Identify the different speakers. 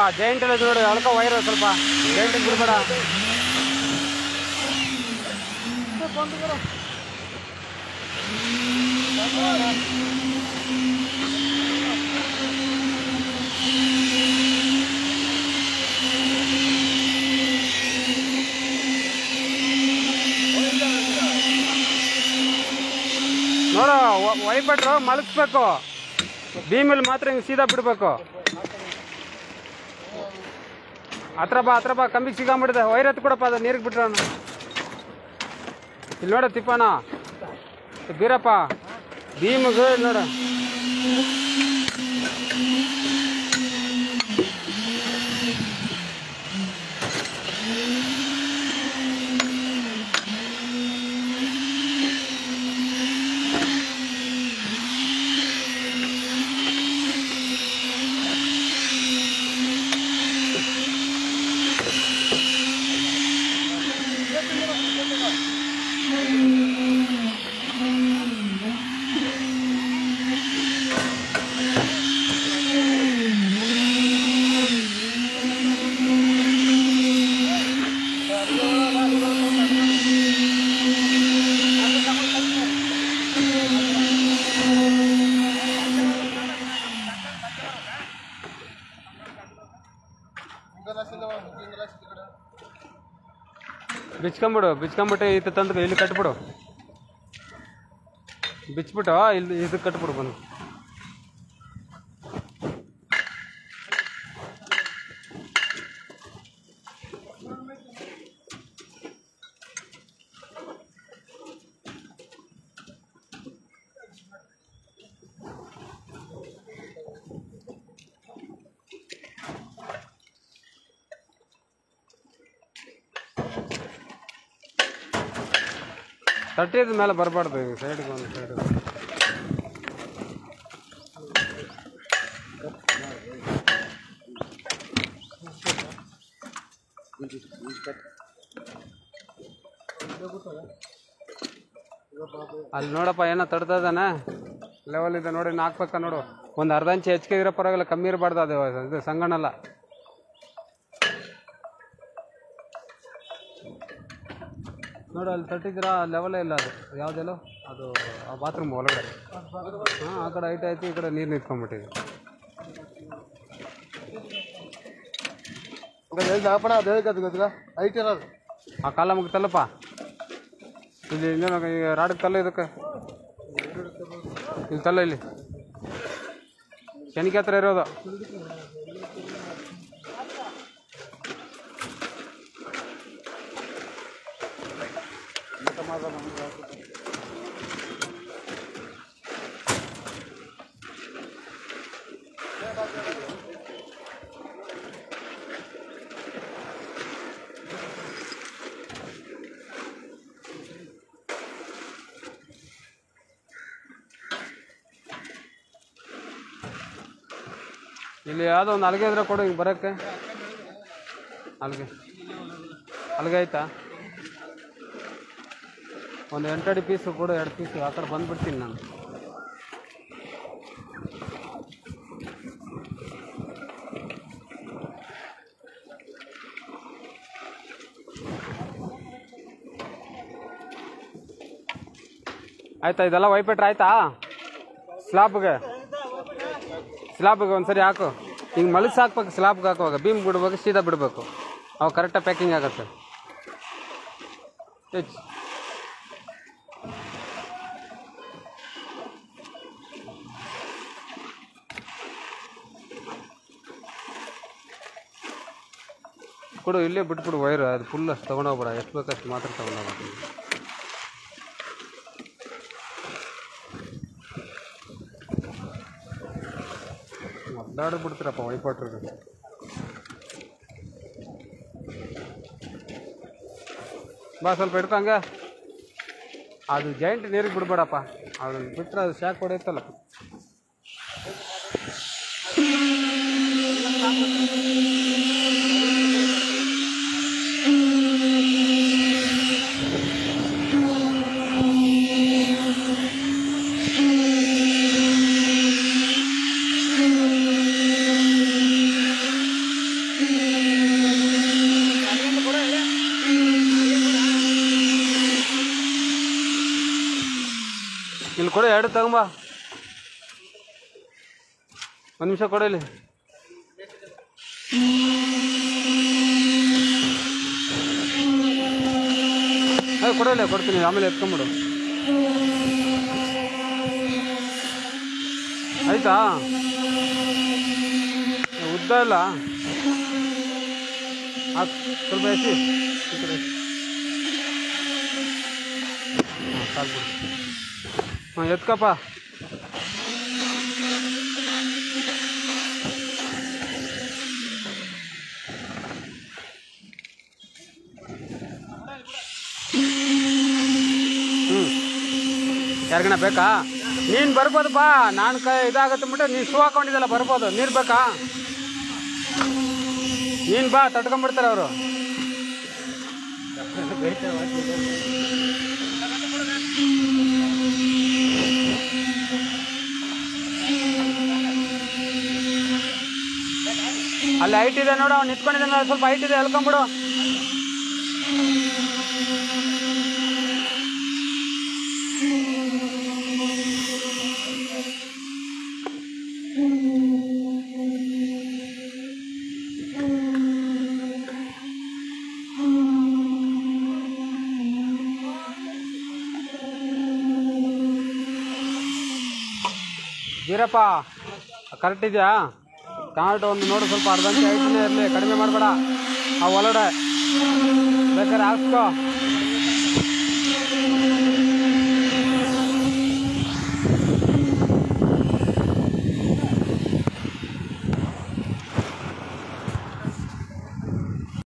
Speaker 1: Giant ಎಲ್ಲ ಇದು ನೋಡಿ ಅಳ್ಕೊ ವೈರ್ ಸ್ವಲ್ಪ ಜೈಂಟಿಗೆ ಬಿಡ್ಬೇಡ ನೋಡು ವೈಪಟ್ರು ಮಲಗಿಸ್ಬೇಕು ಭೀಮಲ್ಲಿ ಮಾತ್ರ ಹಿಂಗೆ ಸೀದಾ ಬಿಡಬೇಕು ಹತ್ರ ಬಾ ಹತ್ರ ಬಾ ಕಂಬಿಗೆ ಸಿಗಾಂಬಿಡಿದೆ ವೈರ್ ಎತ್ತು ಕೊಡಪ್ಪ ಅದು ನೀರಿಗೆ ಬಿಟ್ರ ಇಲ್ಲಿ ನೋಡ ತಿಪ್ಪನ ಬೀರಪ್ಪ ಭೀಮಿಗೆ ಇಲ್ಲಿ ನೋಡ ಬಿಚ್ಕೊಂಬಿಡು ಬಿಚ್ಕೊಂಬಿಟ್ಟು ಇದು ತಂದು ಇಲ್ಲಿ ಕಟ್ಬಿಡು ಬಿಚ್ಬಿಟ್ಟು ಇಲ್ಲಿ ಇದು ಕಟ್ಬಿಡು ಬಂದು ತಟ್ಟಿದ ಮೇಲೆ ಬರಬಾರ್ದು ಸೈಡ್ಗೆ ಒಂದು ಸೈಡ್ ಅಲ್ಲಿ ನೋಡಪ್ಪ ಏನೋ ತಡ್ತಾ ಇದ್ದಾನೆ ಲೆವೆಲ್ ಇದೆ ನೋಡಿ ನಾಲ್ಕು ನೋಡು ಒಂದು ಅರ್ಧ ಇಂಚ್ ಹೆಚ್ಚಿಗೆ ಇರೋ ಪರವಾಗಿಲ್ಲ ಕಮ್ಮಿ ಇರಬಾರ್ದು ಅದು ಇದು ಸಂಗಣಲ್ಲ ನೋಡು ಅಲ್ಲಿ ತಟ್ಟಿದ್ರ ಲೆವೆಲೇ ಇಲ್ಲ ಅದು ಯಾವುದೆಲ್ಲೋ ಅದು ಆ ಬಾತ್ರೂಮ್ ಒಳಗಡೆ ಹಾಂ ಆ ಕಡೆ ಹೈಟ್ ಆಯ್ತು ಈ ಕಡೆ ನೀರು ನಿಂತ್ಕೊಂಡ್ಬಿಟ್ಟಿದೆ
Speaker 2: ಹಾಪಣ ಅದು ಹೇಳಿದ್ದು ಗೊತ್ತಿಲ್ಲ ಐಟ್ ಇರೋದು
Speaker 1: ಆ ಕಾಲ ಮುಗ್ತಲ್ಲಪ್ಪ ಇಲ್ಲಿ ಇನ್ನೇನು ಈಗ ರಾಡಕ್ಕೆ ತಲ್ಲ ಇದಕ್ಕೆ ಇಲ್ಲಿ ತಲ್ಲ ಇಲ್ಲಿ ಕೆನಿಕೆ ಹತ್ರ ಇರೋದು ಇಲ್ಲಿ ಯಾವುದೋ ಒಂದು ಅಲ್ಗೆ ಇದ್ರೆ ಕೊಡು ಹಿಂಗೆ ಬರೋಕ್ಕೆ ಅಲ್ಗೆ ಅಲ್ಗೆ ಆಯ್ತಾ ಒಂದು ಎಂಟಡಿ ಪೀಸು ಕೊಡು ಎರಡು ಪೀಸು ಆ ಕಡೆ ಬಂದ್ಬಿಡ್ತೀನಿ ನಾನು ಆಯ್ತಾ ಇದೆಲ್ಲ ವೈಪೆಟ್ರ್ ಆಯ್ತಾ ಸ್ಲಾಬ್ಗೆ ಸ್ಲಾಬ್ಗೆ ಒಂದ್ಸರಿ ಹಾಕು ಹಿಂಗೆ ಮಲಗಿಸಿ ಹಾಕ್ಬೇಕು ಸ್ಲಾಬ್ಗೆ ಹಾಕುವಾಗ ಬೀಮ್ ಬಿಡ್ಬೇಕು ಸೀದಾ ಬಿಡಬೇಕು ಅವಾಗ ಕರೆಕ್ಟಾಗಿ ಪ್ಯಾಕಿಂಗ್ ಆಗುತ್ತೆ ಹೆಚ್ಚು ಕೊಡು ಇಲ್ಲೇ ಬಿಟ್ಬಿಡು ವೈರ್ ಅದು ಫುಲ್ ಅಷ್ಟು ತೊಗೊಂಡೋಗ್ಬೇಡ ಎಷ್ಟು ಬೇಕಷ್ಟು ಮಾತ್ರ ತೊಗೊಂಡೋಗ್ಬೇಕು ಒದ್ದಾಡಿ ಬಿಡ್ತೀರಪ್ಪ ವೈಪಾಟ್ರಿಗೆ ಬಾ ಸ್ವಲ್ಪ ಇಡ್ಕಂಗ ಅದು ಜಾಯಿಂಟ್ ನೀರಿಗೆ ಬಿಡ್ಬೇಡಪ್ಪ ಅದನ್ನ ಬಿಟ್ಟರೆ ಅದು ಶಾಕ್ ಹೊಡೆಯುತ್ತಲ್ಲ ಇಲ್ಲಿ ಕೊಡು ಎರಡು ತಗೊಂಬ ಒಂದು ನಿಮಿಷ ಕೊಡು ಇಲ್ಲಿ ಏ ಕೊಡು ಇಲ್ಲ ಕೊಡ್ತೀನಿ ಆಮೇಲೆ ಎತ್ಕೊಂಬಿಡು ಆಯ್ತಾ ಏ, ಉದ್ದ ಇಲ್ಲ ಹಾಕ್ ಸ್ವಲ್ಪ ಎಸಿ ಈ ಕಡೆ ಎಸಿ. ಹಾಂ ಸಾಕು ಬಿಡು ಹಾಂ ಎತ್ಕಪ್ಪ ಹ್ಞೂ ಯಾರಿಗಣ ಬೇಕಾ ನೀನು ಬರ್ಬೋದು ಬಾ ನಾನು ಕೈ ಇದಾಗತ್ತೆ ಬಿಟ್ಟು ನೀನು ಶೂ ಹಾಕೊಂಡಿದ್ದಲ್ಲ ಬರ್ಬೋದು ನೀರು ಬೇಕಾ ನೀನು ಬಾ ತಟ್ಕೊಂಡ್ಬಿಡ್ತಾರೆ ಅವರು ಅಲ್ಲಿ ಹೈಟ್ ಇದೆ ನೋಡು ಅವ್ನು ನಿಂತ್ಕೊಂಡಿದ್ದಾನೆ ಸ್ವಲ್ಪ ಹೈಟ್ ಇದೆ ಎಳ್ಕೊಂಬಿಡು ವೀರಪ್ಪ ಕರೆಕ್ಟ್ ಇದೆಯಾ ಟೊಮಾಟೊ ಒಂದು ನೋಡು ಸ್ವಲ್ಪ ಅರ್ಧ ಗಂಟೆ ಐಟನೇ ಇರಲಿ ಕಡಿಮೆ ಮಾಡಬೇಡ ಆ ಒಳಗಡೆ ಬೇಕಾದ್ರೆ ಹಾಕ್ಸ್ಕೋ